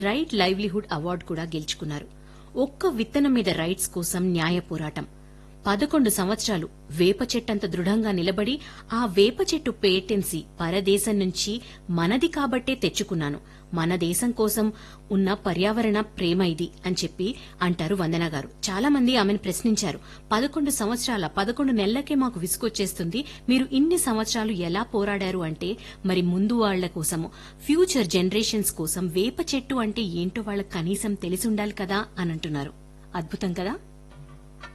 right livelihood award కూడా గెలుచుకున్నారు ఒక్క విత్తనం మీద రైట్స్ కోసం న్యాయ పోరాటం పదకొండు సంవత్సరాలు వేప చెట్టంత దృఢంగా నిలబడి ఆ వేప చెట్టు పేటెన్సీ పరదేశం నుంచి మనది కాబట్టే తెచ్చుకున్నాను మన దేశం కోసం ఉన్న పర్యావరణ ప్రేమ ఇది అని చెప్పి అంటారు వందన గారు చాలా మంది ఆమెను ప్రశ్నించారు పదకొండు సంవత్సరాల పదకొండు నెలలకే మాకు విసుగొచ్చేస్తుంది మీరు ఇన్ని సంవత్సరాలు ఎలా పోరాడారు అంటే మరి ముందు వాళ్ల కోసము ఫ్యూచర్ జనరేషన్స్ కోసం వేప చెట్టు అంటే ఏంటో వాళ్ళకి కనీసం తెలిసి ఉండాలి కదా అని అంటున్నారు అద్భుతం కదా